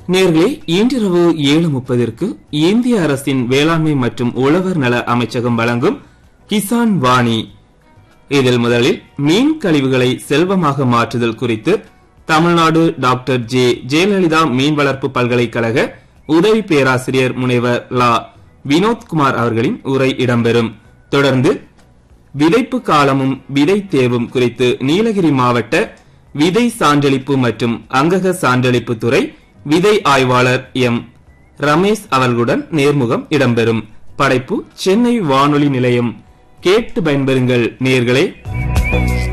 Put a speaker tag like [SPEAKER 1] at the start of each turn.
[SPEAKER 1] நேர்களே இன்றிரவு ஏழு முப்பதிற்கு இந்திய அரசின் வேளாண்மை மற்றும் உழவர் நல அமைச்சகம் வழங்கும் கிசான் வாணி இதில் முதலில் மீன் கழிவுகளை செல்வமாக மாற்றுதல் குறித்து தமிழ்நாடு டாக்டர் ஜே ஜெயலலிதா மீன் வளர்ப்பு பல்கலைக்கழக உதவி பேராசிரியர் முனைவர் லா வினோத்குமார் அவர்களின் உரை இடம்பெறும் தொடர்ந்து விதைப்பு காலமும் விதை தேர்வும் குறித்து நீலகிரி மாவட்ட விதை சான்றளிப்பு மற்றும் அங்கக சான்றளிப்பு துறை விதை ஆய்வாளர் எம் ரமேஷ் அவர்களுடன் நேர்முகம் இடம்பெறும் படைப்பு சென்னை வானொலி நிலையம் கேட்டு பயன்பெறுங்கள் நேர்களே